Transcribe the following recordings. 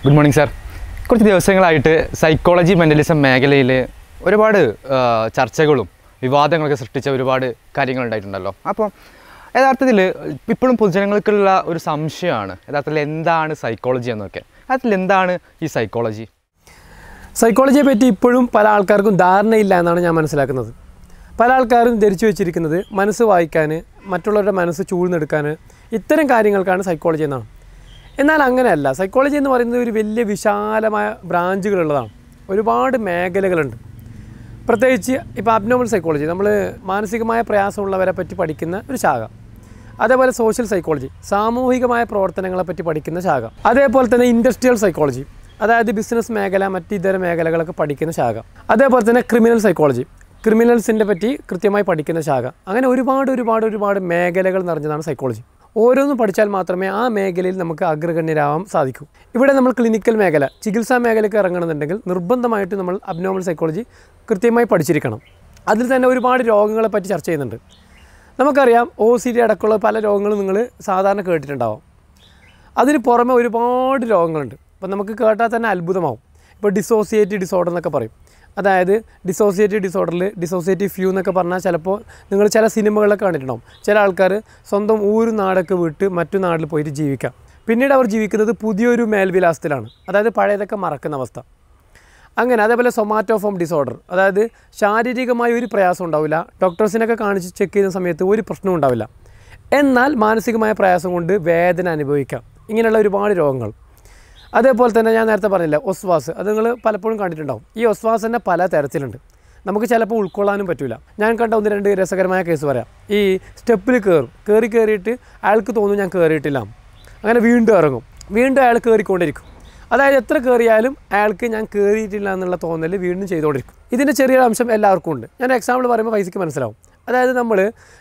good morning sir കുറച്ച് ദിവസങ്ങളായിട്ട് psychology mentalism മേഖലയിൽ ഒരുപാട് ആ, ചർച്ചകളും വിവാദങ്ങളൊക്കെ സൃഷ്ടിച്ച ഒരുപാട് കാര്യങ്ങൾ ഉണ്ടായിട്ടുണ്ടല്ലോ അപ്പോൾ യഥാർത്ഥത്തിൽ ഇപ്പോഴും പൊതുജനങ്ങൾക്കുള്ള ഒരു സംശയമാണ് യഥാർത്ഥത്തിൽ എന്താണ് സൈക്കോളജി എന്നൊക്കെ യഥാർത്ഥത്തിൽ എന്താണ് ഈ സൈക്കോളജി സൈക്കോളജിയെ പറ്റി ഇപ്പോഴും പല ആൾക്കാർക്കും ധാരണയില്ല എന്നാണ് ഞാൻ മനസ്സിലാക്കുന്നത് പല ആൾക്കാരും ധരിച്ചു വെച്ചിരിക്കുന്നത് മനസ്സ് വായിക്കാൻ മറ്റുള്ളവരുടെ മനസ്സ് ചൂഴ്ന്നെടുക്കാൻ ഇത്തരം കാര്യങ്ങൾക്കാണ് സൈക്കോളജി എന്നാണ് എന്നാൽ അങ്ങനെയല്ല സൈക്കോളജി എന്ന് പറയുന്നത് ഒരു വലിയ വിശാലമായ ബ്രാഞ്ചുകളുള്ളതാണ് ഒരുപാട് മേഖലകളുണ്ട് പ്രത്യേകിച്ച് ഇപ്പോൾ അബ്നോമൽ സൈക്കോളജി നമ്മൾ മാനസികമായ പ്രയാസമുള്ളവരെ പറ്റി പഠിക്കുന്ന ഒരു ശാഖ അതേപോലെ സോഷ്യൽ സൈക്കോളജി സാമൂഹികമായ പ്രവർത്തനങ്ങളെ പറ്റി പഠിക്കുന്ന ശാഖ അതേപോലെ തന്നെ ഇൻഡസ്ട്രിയൽ സൈക്കോളജി അതായത് ബിസിനസ് മേഖല മറ്റ് ഇതര മേഖലകളൊക്കെ പഠിക്കുന്ന ശാഖ അതേപോലെ തന്നെ ക്രിമിനൽ സൈക്കോളജി ക്രിമിനൽസിൻ്റെ പറ്റി കൃത്യമായി പഠിക്കുന്ന ശാഖ അങ്ങനെ ഒരുപാട് ഒരുപാട് ഒരുപാട് മേഖലകൾ നിറഞ്ഞതാണ് സൈക്കോളജി ഓരോന്നും പഠിച്ചാൽ മാത്രമേ ആ മേഖലയിൽ നമുക്ക് അഗ്രഗണ്യരാവാൻ സാധിക്കൂ ഇവിടെ നമ്മൾ ക്ലിനിക്കൽ മേഖല ചികിത്സാ മേഖലയ്ക്ക് ഇറങ്ങണമെന്നുണ്ടെങ്കിൽ നിർബന്ധമായിട്ട് നമ്മൾ അബ്നോമൽ സൈക്കോളജി കൃത്യമായി പഠിച്ചിരിക്കണം അതിൽ തന്നെ ഒരുപാട് രോഗങ്ങളെ പറ്റി ചർച്ച ചെയ്യുന്നുണ്ട് നമുക്കറിയാം ഒ സി ഡി അടക്കമുള്ള പല രോഗങ്ങളും നിങ്ങൾ സാധാരണ കേട്ടിട്ടുണ്ടാവും അതിന് പുറമെ ഒരുപാട് രോഗങ്ങളുണ്ട് അപ്പോൾ നമുക്ക് കേട്ടാൽ തന്നെ അത്ഭുതമാവും ഇപ്പോൾ ഡിസോസിയേറ്റീവ് ഡിസോർഡർ എന്നൊക്കെ പറയും അതായത് ഡിസോസിയേറ്റീവ് ഡിസോർഡറിൽ ഡിസോസിയേറ്റീവ് ഫ്യൂ എന്നൊക്കെ പറഞ്ഞാൽ ചിലപ്പോൾ നിങ്ങൾ ചില സിനിമകളൊക്കെ കണ്ടിട്ടുണ്ടാവും ചില ആൾക്കാർ സ്വന്തം ഊര് നാടൊക്കെ വിട്ട് മറ്റു നാട്ടിൽ പോയിട്ട് ജീവിക്കാം പിന്നീട് അവർ ജീവിക്കുന്നത് പുതിയൊരു മേൽവിലാസത്തിലാണ് അതായത് പഴയതൊക്കെ മറക്കുന്ന അവസ്ഥ അങ്ങനെ അതേപോലെ സൊമാറ്റോഫോം ഡിസോർഡർ അതായത് ശാരീരികമായ ഒരു പ്രയാസം ഉണ്ടാവില്ല ഡോക്ടേഴ്സിനൊക്കെ കാണിച്ച് ചെക്ക് ചെയ്യുന്ന സമയത്ത് ഒരു പ്രശ്നവും ഉണ്ടാവില്ല എന്നാൽ മാനസികമായ പ്രയാസം കൊണ്ട് വേദന അനുഭവിക്കാം ഇങ്ങനെയുള്ള ഒരുപാട് രോഗങ്ങൾ അതേപോലെ തന്നെ ഞാൻ നേരത്തെ പറഞ്ഞില്ല ഒസ്വാസ് അത് നിങ്ങൾ പലപ്പോഴും കണ്ടിട്ടുണ്ടാവും ഈ ഒസ്വാസ് തന്നെ പല തരത്തിലുണ്ട് നമുക്ക് ചിലപ്പോൾ ഉൾക്കൊള്ളാനും പറ്റില്ല ഞാൻ കണ്ട ഒന്ന് രണ്ട് രസകരമായ കേസ് പറയാം ഈ സ്റ്റെപ്പിൽ കയറും കയറി കയറിയിട്ട് അയാൾക്ക് തോന്നും ഞാൻ കയറിയിട്ടില്ല അങ്ങനെ വീണ്ടും ഇറങ്ങും വീണ്ടും അയാൾ കയറിക്കൊണ്ടിരിക്കും അതായത് എത്ര കയറിയാലും അയാൾക്ക് ഞാൻ കയറിയിട്ടില്ല എന്നുള്ള തോന്നൽ വീണ്ടും ചെയ്തുകൊണ്ടിരിക്കും ഇതിൻ്റെ ചെറിയൊരു അംശം എല്ലാവർക്കും ഉണ്ട് ഞാൻ എക്സാമ്പിൾ പറയുമ്പോൾ പൈസയ്ക്ക് മനസ്സിലാവും അതായത് നമ്മൾ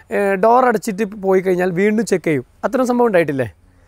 ഡോർ അടച്ചിട്ട് പോയി കഴിഞ്ഞാൽ വീണ്ടും ചെക്ക് ചെയ്യും അത്തരം സംഭവം ഉണ്ടായിട്ടില്ലേ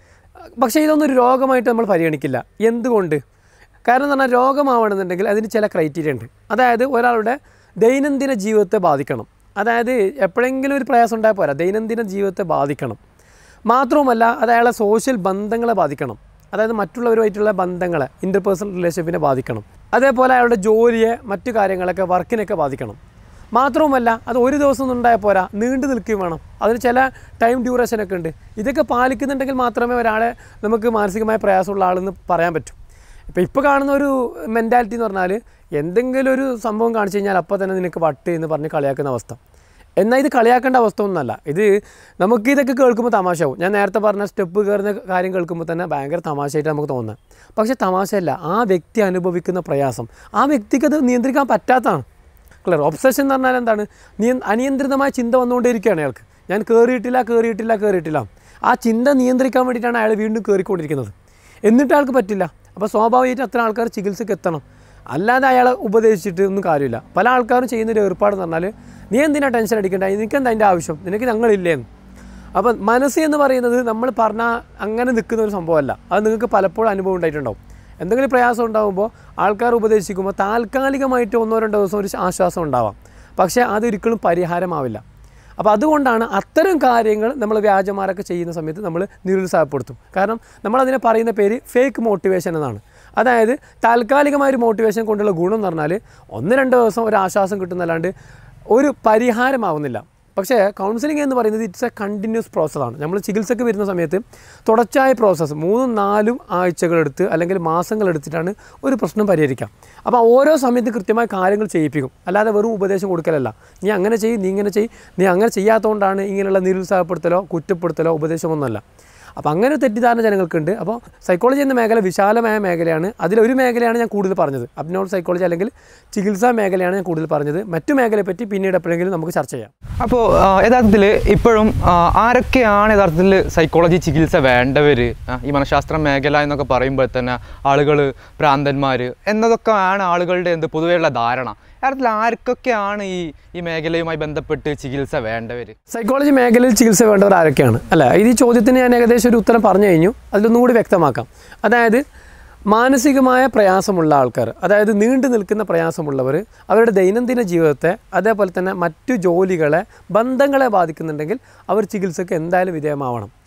പക്ഷേ ഇതൊന്നും ഒരു രോഗമായിട്ട് നമ്മൾ പരിഗണിക്കില്ല എന്തുകൊണ്ട് കാരണം എന്ന് പറഞ്ഞാൽ രോഗമാവണമെന്നുണ്ടെങ്കിൽ അതിന് ചില ക്രൈറ്റീരിയ ഉണ്ട് അതായത് ഒരാളുടെ ദൈനംദിന ജീവിതത്തെ ബാധിക്കണം അതായത് എപ്പോഴെങ്കിലും ഒരു പ്രയാസം ഉണ്ടായാൽ പോരാ ദൈനംദിന ജീവിതത്തെ ബാധിക്കണം മാത്രവുമല്ല അത് അയാളെ സോഷ്യൽ ബന്ധങ്ങളെ ബാധിക്കണം അതായത് മറ്റുള്ളവരുമായിട്ടുള്ള ബന്ധങ്ങളെ ഇൻ്റർപേഴ്സണൽ റിലേഷൻഷിപ്പിനെ ബാധിക്കണം അതേപോലെ അയാളുടെ ജോലിയെ മറ്റു കാര്യങ്ങളൊക്കെ വർക്കിനൊക്കെ ബാധിക്കണം മാത്രവുമല്ല അത് ഒരു ദിവസം ഒന്നും ഉണ്ടായാൽ പോരാ നീണ്ടു നിൽക്കുകയും വേണം അതിന് ചില ടൈം ഡ്യൂറേഷനൊക്കെ ഉണ്ട് ഇതൊക്കെ പാലിക്കുന്നുണ്ടെങ്കിൽ മാത്രമേ ഒരാളെ നമുക്ക് മാനസികമായ പ്രയാസമുള്ള ആളെന്ന് പറയാൻ പറ്റൂ ഇപ്പോൾ ഇപ്പോൾ കാണുന്ന ഒരു മെൻറ്റാലിറ്റി എന്ന് പറഞ്ഞാൽ എന്തെങ്കിലും ഒരു സംഭവം കാണിച്ചു കഴിഞ്ഞാൽ അപ്പോൾ തന്നെ നിനക്ക് വട്ട് എന്ന് പറഞ്ഞ് കളിയാക്കുന്ന അവസ്ഥ എന്നാൽ ഇത് കളിയാക്കേണ്ട അവസ്ഥ ഒന്നുമല്ല ഇത് നമുക്ക് ഇതൊക്കെ കേൾക്കുമ്പോൾ തമാശയാവും ഞാൻ നേരത്തെ പറഞ്ഞ സ്റ്റെപ്പ് കയറുന്ന കാര്യം കേൾക്കുമ്പോൾ തന്നെ ഭയങ്കര തമാശയായിട്ട് നമുക്ക് തോന്നുന്നത് പക്ഷേ തമാശയല്ല ആ വ്യക്തി അനുഭവിക്കുന്ന പ്രയാസം ആ വ്യക്തിക്ക് അത് നിയന്ത്രിക്കാൻ പറ്റാത്തതാണ് ക്ലിയർ ഒബ്സഷൻ എന്ന് പറഞ്ഞാൽ എന്താണ് നിയ അനിയന്ത്രിതമായ ചിന്ത വന്നുകൊണ്ടേയിരിക്കുകയാണ് അയാൾക്ക് ഞാൻ കയറിയിട്ടില്ല കയറിയിട്ടില്ല കയറിയിട്ടില്ല ആ ചിന്ത നിയന്ത്രിക്കാൻ വേണ്ടിയിട്ടാണ് അയാൾ വീണ്ടും കയറിക്കൊണ്ടിരിക്കുന്നത് എന്നിട്ട് അയാൾക്ക് പറ്റില്ല അപ്പോൾ സ്വാഭാവികമായിട്ട് അത്ര ആൾക്കാർ ചികിത്സയ്ക്ക് എത്തണം അല്ലാതെ അയാളെ ഉപദേശിച്ചിട്ട് ഒന്നും കാര്യമില്ല പല ആൾക്കാരും ചെയ്യുന്നൊരു ഏർപ്പാടെന്ന് പറഞ്ഞാൽ നീ എന്തിനാ ടെൻഷൻ അടിക്കണ്ട നിനക്കെന്താ അതിൻ്റെ ആവശ്യം നിനക്ക് ഞങ്ങളില്ലേന്ന് അപ്പം മനസ്സ് എന്ന് പറയുന്നത് നമ്മൾ പറഞ്ഞാൽ അങ്ങനെ നിൽക്കുന്ന ഒരു സംഭവമല്ല അത് നിങ്ങൾക്ക് പലപ്പോഴും അനുഭവം ഉണ്ടായിട്ടുണ്ടാവും എന്തെങ്കിലും പ്രയാസം ഉണ്ടാകുമ്പോൾ ആൾക്കാർ ഉപദേശിക്കുമ്പോൾ താൽക്കാലികമായിട്ട് ഒന്നോ രണ്ടോ ദിവസം ഒരു ആശ്വാസം ഉണ്ടാവാം പക്ഷേ അതൊരിക്കലും പരിഹാരമാവില്ല അപ്പോൾ അതുകൊണ്ടാണ് അത്തരം കാര്യങ്ങൾ നമ്മൾ വ്യാജമാരൊക്കെ ചെയ്യുന്ന സമയത്ത് നമ്മൾ നിരുത്സാഹപ്പെടുത്തും കാരണം നമ്മളതിനെ പറയുന്ന പേര് ഫേക്ക് മോട്ടിവേഷൻ എന്നാണ് അതായത് താൽക്കാലികമായ ഒരു മോട്ടിവേഷൻ കൊണ്ടുള്ള ഗുണം എന്ന് പറഞ്ഞാൽ ഒന്ന് രണ്ട് ദിവസം ഒരു ആശ്വാസം കിട്ടുന്നല്ലാണ്ട് ഒരു പരിഹാരമാവുന്നില്ല പക്ഷേ കൗൺസിലിംഗ് എന്ന് പറയുന്നത് ഇറ്റ്സ് എ കണ്ടിന്യൂസ് പ്രോസസ്സാണ് നമ്മൾ ചികിത്സയ്ക്ക് വരുന്ന സമയത്ത് തുടർച്ചയായ പ്രോസസ്സ് മൂന്നും നാലും ആഴ്ചകളെടുത്ത് അല്ലെങ്കിൽ മാസങ്ങളെടുത്തിട്ടാണ് ഒരു പ്രശ്നം പരിഹരിക്കാം അപ്പോൾ ഓരോ സമയത്ത് കൃത്യമായ കാര്യങ്ങൾ ചെയ്യിപ്പിക്കും അല്ലാതെ വെറും ഉപദേശം കൊടുക്കലല്ല നീ അങ്ങനെ ചെയ്യ് നീ ഇങ്ങനെ ചെയ്യ് നീ അങ്ങനെ ചെയ്യാത്തതുകൊണ്ടാണ് ഇങ്ങനെയുള്ള നിരുത്സാഹപ്പെടുത്തലോ കുറ്റപ്പെടുത്തലോ ഉപദേശമൊന്നുമല്ല അപ്പോൾ അങ്ങനെ ഒരു തെറ്റിദ്ധാരണ ജനങ്ങൾക്കുണ്ട് അപ്പോൾ സൈക്കോളജി എന്ന മേഖല വിശാലമായ മേഖലയാണ് അതിലൊരു മേഖലയാണ് ഞാൻ കൂടുതൽ പറഞ്ഞത് അബ്നോൾ സൈക്കോളജി അല്ലെങ്കിൽ ചികിത്സാ മേഖലയാണ് ഞാൻ കൂടുതൽ പറഞ്ഞത് മറ്റു മേഖലയെ പറ്റി പിന്നീട് എപ്പോഴെങ്കിലും നമുക്ക് ചർച്ച ചെയ്യാം അപ്പോൾ യഥാർത്ഥത്തിൽ ഇപ്പോഴും ആ, ആരൊക്കെയാണ് യഥാർത്ഥത്തിൽ സൈക്കോളജി ചികിത്സ വേണ്ടവർ ഈ മനഃശാസ്ത്ര മേഖല എന്നൊക്കെ പറയുമ്പോൾ തന്നെ ആളുകൾ ഭ്രാന്തന്മാർ എന്നതൊക്കെയാണ് ആളുകളുടെ എന്ത് പൊതുവെയുള്ള ധാരണ യഥാർത്ഥത്തിൽ ആർക്കൊക്കെയാണ് ഈ ഈ മേഖലയുമായി ബന്ധപ്പെട്ട് ചികിത്സ വേണ്ടവർ സൈക്കോളജി മേഖലയിൽ ചികിത്സ വേണ്ടവർ ആരൊക്കെയാണ് അല്ല ഇത് ഈ ചോദ്യത്തിന് ഞാൻ ഏകദേശം ഒരു ഉത്തരം പറഞ്ഞു കഴിഞ്ഞു അതിലൊന്നുകൂടി വ്യക്തമാക്കാം അതായത് മാനസികമായ പ്രയാസമുള്ള ആൾക്കാർ അതായത് നീണ്ടു നിൽക്കുന്ന പ്രയാസമുള്ളവർ അവരുടെ ദൈനംദിന ജീവിതത്തെ അതേപോലെ തന്നെ മറ്റു ജോലികളെ ബന്ധങ്ങളെ ബാധിക്കുന്നുണ്ടെങ്കിൽ അവർ ചികിത്സയ്ക്ക് എന്തായാലും വിധേയമാവണം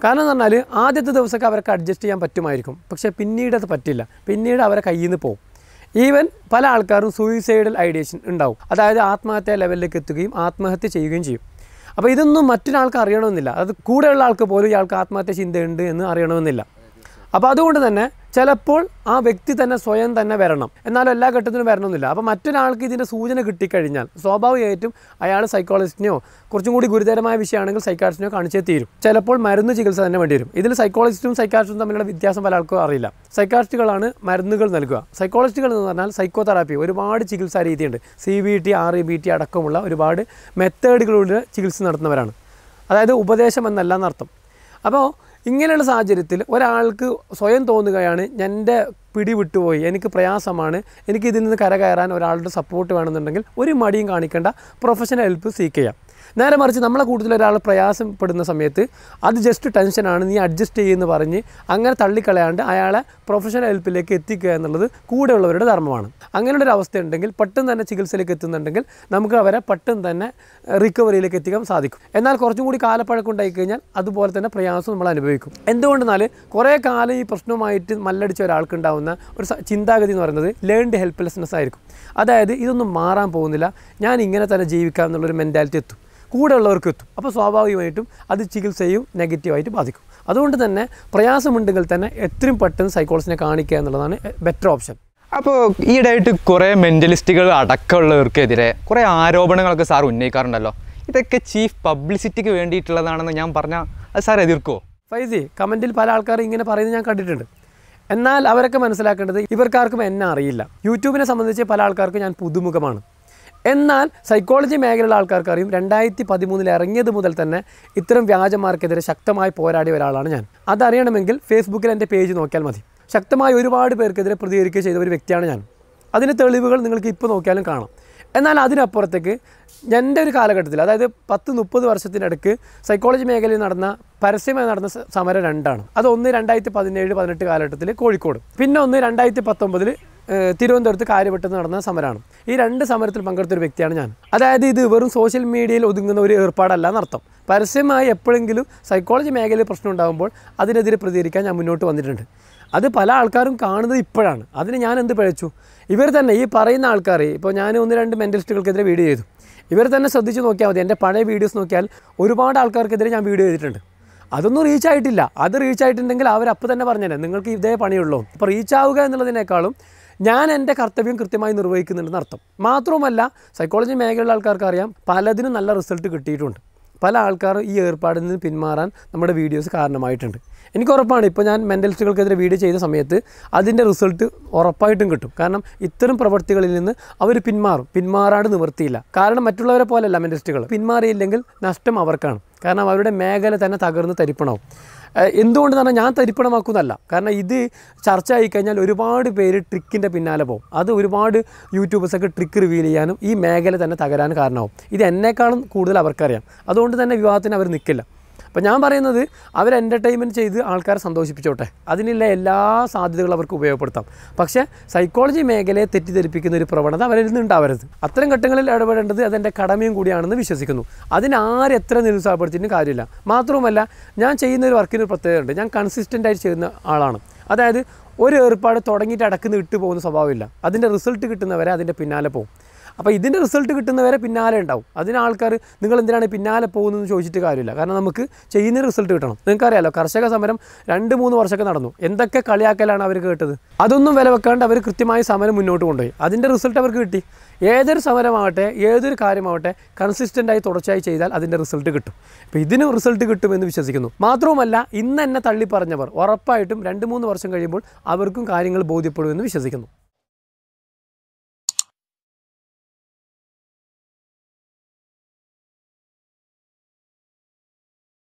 കാരണം എന്ന് പറഞ്ഞാൽ ആദ്യത്തെ ദിവസമൊക്കെ അവർക്ക് അഡ്ജസ്റ്റ് ചെയ്യാൻ പറ്റുമായിരിക്കും പക്ഷേ പിന്നീട് അത് പറ്റില്ല പിന്നീട് അവരെ കയ്യിൽ നിന്ന് പോകും ഈവൻ പല ആൾക്കാരും സൂയിസൈഡൽ ഐഡിയേഷൻ ഉണ്ടാവും അതായത് ആത്മഹത്യ ലെവലിലേക്ക് എത്തുകയും ആത്മഹത്യ ചെയ്യുകയും ചെയ്യും അപ്പോൾ ഇതൊന്നും മറ്റൊരാൾക്ക് അറിയണമെന്നില്ല അത് കൂടെയുള്ള ആൾക്ക് പോലും ഇയാൾക്ക് ആത്മഹത്യ ചിന്തയുണ്ട് എന്ന് അറിയണമെന്നില്ല അപ്പോൾ അതുകൊണ്ട് തന്നെ ചിലപ്പോൾ ആ വ്യക്തി തന്നെ സ്വയം തന്നെ വരണം എന്നാലും എല്ലാ ഘട്ടത്തിലും വരണമെന്നില്ല അപ്പോൾ മറ്റൊരാൾക്ക് ഇതിൻ്റെ സൂചന കിട്ടിക്കഴിഞ്ഞാൽ സ്വാഭാവികമായിട്ടും അയാൾ സൈക്കോളജിസ്റ്റിനെയോ കുറച്ചും കൂടി ഗുരുതരമായ വിഷയമാണെങ്കിൽ സൈക്കാട്രിസ്റ്റിനെയോ കാണിച്ചേ തീരും ചിലപ്പോൾ മരുന്ന് ചികിത്സ തന്നെ വേണ്ടി വരും ഇതിൽ സൈക്കോളജിസ്റ്റും സൈക്കാട്രിസ്റ്റും തമ്മിലുള്ള വ്യത്യാസം പല ആൾക്കും അറിയില്ല സൈക്കാട്രിസ്റ്റുകളാണ് മരുന്നുകൾ നൽകുക സൈക്കോളജിസ്റ്റുകൾ എന്ന് പറഞ്ഞാൽ സൈക്കോ തെറാപ്പി ഒരുപാട് ചികിത്സാ രീതിയുണ്ട് C B T R E B T അടക്കമുള്ള ഒരുപാട് മെത്തേഡുകളിലൂടെ ചികിത്സ നടത്തുന്നവരാണ് അതായത് ഉപദേശം എന്നല്ല എന്നർത്ഥം അപ്പോൾ ഇങ്ങനെയുള്ള സാഹചര്യത്തിൽ ഒരാൾക്ക് സ്വയം തോന്നുകയാണ് എൻ്റെ പിടി വിട്ടുപോയി എനിക്ക് പ്രയാസമാണ് എനിക്ക് ഇതിൽ നിന്ന് കരകയറാൻ ഒരാളുടെ സപ്പോർട്ട് വേണമെന്നുണ്ടെങ്കിൽ ഒരു മടിയും കാണിക്കേണ്ട പ്രൊഫഷണൽ ഹെൽപ്പ് സീക്ക് ചെയ്യാം നേരെ മറിച്ച് നമ്മളെ കൂട്ടത്തിൽ ഒരാൾ പ്രയാസപ്പെടുന്ന സമയത്ത് അത് ജസ്റ്റ് ടെൻഷനാണ് നീ അഡ്ജസ്റ്റ് ചെയ്യുമെന്ന് പറഞ്ഞ് അങ്ങനെ തള്ളിക്കളയാണ്ട് അയാളെ പ്രൊഫഷണൽ ഹെൽപ്പിലേക്ക് എത്തിക്കുക എന്നുള്ളത് കൂടെയുള്ളവരുടെ ധർമ്മമാണ് അങ്ങനെയുള്ള ഒരു അവസ്ഥ ഉണ്ടെങ്കിൽ പെട്ടെന്ന് തന്നെ ചികിത്സയിലേക്ക് എത്തുന്നുണ്ടെങ്കിൽ നമുക്ക് അവരെ പെട്ടെന്ന് തന്നെ റിക്കവറിയിലേക്ക് എത്തിക്കാൻ സാധിക്കും എന്നാൽ കുറച്ചും കൂടി കാലപ്പഴക്കം ഉണ്ടായി കഴിഞ്ഞാൽ അതുപോലെ തന്നെ പ്രയാസം നമ്മൾ അനുഭവിക്കും എന്തുകൊണ്ടെന്നാൽ കുറേ കാലം ഈ പ്രശ്നവുമായിട്ട് മല്ലടിച്ച ഒരാൾക്ക് ഉണ്ടാകുന്ന ഒരു സ- ചിന്താഗതി എന്ന് പറയുന്നത് ലേൺഡ് ഹെൽപ്ലെസ്നെസ് ആയിരിക്കും അതായത് ഇതൊന്നും മാറാൻ പോകുന്നില്ല ഞാൻ ഇങ്ങനെ തന്നെ ജീവിക്കാം എന്നുള്ളൊരു മെൻറ്റാലിറ്റി എത്തും കൂടെ ഉള്ളവർക്ക് എത്തും അപ്പോൾ സ്വാഭാവികമായിട്ടും അത് ചികിത്സയും നെഗറ്റീവായിട്ട് ബാധിക്കും അതുകൊണ്ട് തന്നെ പ്രയാസമുണ്ടെങ്കിൽ തന്നെ എത്രയും പെട്ടെന്ന് സൈക്കോളജിനെ കാണിക്കുക എന്നുള്ളതാണ് ബെറ്റർ ഓപ്ഷൻ അപ്പോൾ ഈയിടെയായിട്ട് കുറേ മെൻ്റലിസ്റ്റുകൾ അടക്കമുള്ളവർക്കെതിരെ കുറേ ആരോപണങ്ങളൊക്കെ സാർ ഉന്നയിക്കാറുണ്ടല്ലോ ഇതൊക്കെ ചീഫ് പബ്ലിസിറ്റിക്ക് വേണ്ടിയിട്ടുള്ളതാണെന്ന് ഞാൻ പറഞ്ഞാൽ അത് സാർ എതിർക്കുമോ ഫൈസി കമൻറ്റിൽ പല ആൾക്കാർ ഇങ്ങനെ പറയുന്നത് ഞാൻ കണ്ടിട്ടുണ്ട് എന്നാൽ അവരൊക്കെ മനസ്സിലാക്കേണ്ടത് ഇവർക്കാർക്കും എന്നെ അറിയില്ല യൂട്യൂബിനെ സംബന്ധിച്ച് പല ആൾക്കാർക്കും ഞാൻ പുതുമുഖമാണ് എന്നാൽ സൈക്കോളജി മേഖലയിലുള്ള ആൾക്കാർക്ക് അറിയും രണ്ടായിരത്തി പതിമൂന്നിൽ ഇറങ്ങിയത് മുതൽ തന്നെ ഇത്തരം വ്യാജന്മാർക്കെതിരെ ശക്തമായി പോരാടിയ ഒരാളാണ് ഞാൻ അതറിയണമെങ്കിൽ ഫേസ്ബുക്കിൽ എൻ്റെ പേജ് നോക്കിയാൽ മതി ശക്തമായി ഒരുപാട് പേർക്കെതിരെ പ്രതികരിക്കുക ചെയ്ത ഒരു വ്യക്തിയാണ് ഞാൻ അതിന് തെളിവുകൾ നിങ്ങൾക്ക് ഇപ്പോൾ നോക്കിയാലും കാണാം എന്നാൽ അതിനപ്പുറത്തേക്ക് എൻ്റെ ഒരു കാലഘട്ടത്തിൽ അതായത് പത്ത് മുപ്പത് വർഷത്തിനിടയ്ക്ക് സൈക്കോളജി മേഖലയിൽ നടന്ന പരസ്യമായി നടന്ന സ- സമരം രണ്ടാണ് അത് ഒന്ന് രണ്ടായിരത്തി പതിനേഴ് പതിനെട്ട് കാലഘട്ടത്തിൽ കോഴിക്കോട് പിന്നെ ഒന്ന് രണ്ടായിരത്തി പത്തൊമ്പതിൽ തിരുവനന്തപുരത്ത് കാര്യപ്പെട്ടെന്ന് നടന്ന സമരമാണ് ഈ രണ്ട് സമരത്തിൽ പങ്കെടുത്ത ഒരു വ്യക്തിയാണ് ഞാൻ അതായത് ഇത് വെറും സോഷ്യൽ മീഡിയയിൽ ഒതുങ്ങുന്ന ഒരു ഏർപ്പാടല്ല എന്നർത്ഥം പരസ്യമായി എപ്പോഴെങ്കിലും സൈക്കോളജി മേഖലയിൽ പ്രശ്നം ഉണ്ടാകുമ്പോൾ അതിനെതിരെ പ്രതികരിക്കാൻ ഞാൻ മുന്നോട്ട് വന്നിട്ടുണ്ട് അത് പല ആൾക്കാരും കാണുന്നത് ഇപ്പോഴാണ് അതിന് ഞാൻ എന്ത് പഴച്ചു ഇവർ തന്നെ ഈ പറയുന്ന ആൾക്കാർ ഇപ്പോൾ ഞാൻ ഒന്ന് രണ്ട് മെൻ്റലിസ്റ്റുകൾക്കെതിരെ വീഡിയോ ചെയ്തു ഇവർ തന്നെ ശ്രദ്ധിച്ച് നോക്കിയാൽ മതി എൻ്റെ പഴയ വീഡിയോസ് നോക്കിയാൽ ഒരുപാട് ആൾക്കാർക്കെതിരെ ഞാൻ വീഡിയോ ചെയ്തിട്ടുണ്ട് അതൊന്നും റീച്ച് ആയിട്ടില്ല അത് റീച്ച് ആയിട്ടുണ്ടെങ്കിൽ അവർ അപ്പോൾ തന്നെ പറഞ്ഞേനെ നിങ്ങൾക്ക് ഇതേ പണിയുള്ളൂ അപ്പോൾ റീച്ച് ആവുക എന്നുള്ളതിനേക്കാളും ഞാൻ എൻ്റെ കർത്തവ്യം കൃത്യമായി നിർവഹിക്കുന്നുണ്ടെന്ന് അർത്ഥം മാത്രവുമല്ല സൈക്കോളജി മേഖലയിലുള്ള ആൾക്കാർക്ക് അറിയാം പലതിനും നല്ല റിസൾട്ട് കിട്ടിയിട്ടുണ്ട് പല ആൾക്കാരും ഈ ഏർപ്പാടിൽ നിന്ന് പിന്മാറാൻ നമ്മുടെ വീഡിയോസ് കാരണമായിട്ടുണ്ട് എനിക്ക് ഉറപ്പാണ് ഇപ്പോൾ ഞാൻ മെൻ്റലിസ്റ്റുകൾക്കെതിരെ വീഡിയോ ചെയ്ത സമയത്ത് അതിൻ്റെ റിസൾട്ട് ഉറപ്പായിട്ടും കിട്ടും കാരണം ഇത്തരം പ്രവൃത്തികളിൽ നിന്ന് അവർ പിന്മാറും പിന്മാറാണ്ട് നിവൃത്തിയില്ല കാരണം മറ്റുള്ളവരെ പോലെയല്ല മെൻ്റലിസ്റ്റുകൾ പിന്മാറിയില്ലെങ്കിൽ നഷ്ടം അവർക്കാണ് കാരണം അവരുടെ മേഖല തന്നെ തകർന്ന് തരിപ്പണാവും ഏഹ് എന്തുകൊണ്ട് തന്നെ ഞാൻ തരിപ്പണമാക്കുന്നല്ല കാരണം ഇത് ചർച്ച ആയി കഴിഞ്ഞാൽ ഒരുപാട് പേര് ട്രിക്കിൻ്റെ പിന്നാലെ പോകും അത് ഒരുപാട് യൂട്യൂബേഴ്സൊക്കെ ട്രിക്ക് റിവീൽ ചെയ്യാനും ഈ മേഖല തന്നെ തകരാൻ കാരണമാവും ഇത് എന്നെക്കാളും കൂടുതൽ അവർക്കറിയാം അതുകൊണ്ട് തന്നെ വിവാഹത്തിന് അവർ നിൽക്കില്ല അപ്പോൾ ഞാൻ പറയുന്നത് അവർ എൻ്റർടൈൻമെൻറ്റ് ചെയ്ത് ആൾക്കാരെ സന്തോഷിപ്പിച്ചോട്ടെ അതിനുള്ള എല്ലാ സാധ്യതകളും അവർക്ക് ഉപയോഗപ്പെടുത്താം പക്ഷേ സൈക്കോളജി മേഖലയെ തെറ്റിദ്ധരിപ്പിക്കുന്ന ഒരു പ്രവണത അവരിൽ നിന്ന് ഉണ്ടാവരുത് അത്തരം ഘട്ടങ്ങളിൽ ഇടപെടേണ്ടത് അതെൻ്റെ കടമയും കൂടിയാണെന്ന് വിശ്വസിക്കുന്നു അതിന് ആര് എത്ര നിരുത്സാഹപ്പെടുത്തിയിട്ടും കാര്യമില്ല മാത്രവുമല്ല ഞാൻ ചെയ്യുന്ന ഒരു വർക്കിന് ഒരു പ്രത്യേകതയുണ്ട് ഞാൻ കൺസിസ്റ്റൻ്റ് ആയിട്ട് ചെയ്യുന്ന ആളാണ് അതായത് ഒരു ഏർപ്പാട് തുടങ്ങിയിട്ട് അടക്കുന്ന വിട്ടു പോകുന്ന സ്വഭാവമില്ല അതിൻ്റെ റിസൾട്ട് കിട്ടുന്നവരെ അതിൻ്റെ പിന്നാലെ പോകും അപ്പോൾ ഇതിൻ്റെ റിസൾട്ട് കിട്ടുന്നവരെ പിന്നാലെ ഉണ്ടാവും അതിന് ആൾക്കാർ നിങ്ങൾ എന്തിനാണ് പിന്നാലെ പോകുന്നതെന്ന് ചോദിച്ചിട്ട് കാര്യമില്ല കാരണം നമുക്ക് ചെയ്യുന്ന റിസൾട്ട് കിട്ടണം നിങ്ങൾക്കറിയാലോ കർഷക സമരം രണ്ട് മൂന്ന് വർഷമൊക്കെ നടന്നു എന്തൊക്കെ കളിയാക്കലാണ് അവർ കേട്ടത് അതൊന്നും വില വെക്കാണ്ട് അവർ കൃത്യമായി സമരം മുന്നോട്ട് കൊണ്ടുപോയി അതിൻ്റെ റിസൾട്ട് അവർക്ക് കിട്ടി ഏതൊരു സമരമാവട്ടെ ഏതൊരു കാര്യമാവട്ടെ കൺസിസ്റ്റൻ്റായി തുടർച്ചയായി ചെയ്താൽ അതിൻ്റെ റിസൾട്ട് കിട്ടും അപ്പോൾ ഇതിനും റിസൾട്ട് കിട്ടുമെന്ന് വിശ്വസിക്കുന്നു മാത്രവുമല്ല ഇന്ന് എന്നെ തള്ളി പറഞ്ഞവർ ഉറപ്പായിട്ടും രണ്ട് മൂന്ന് വർഷം കഴിയുമ്പോൾ അവർക്കും കാര്യങ്ങൾ ബോധ്യപ്പെടുമെന്ന് വിശ്വസിക്കുന്നു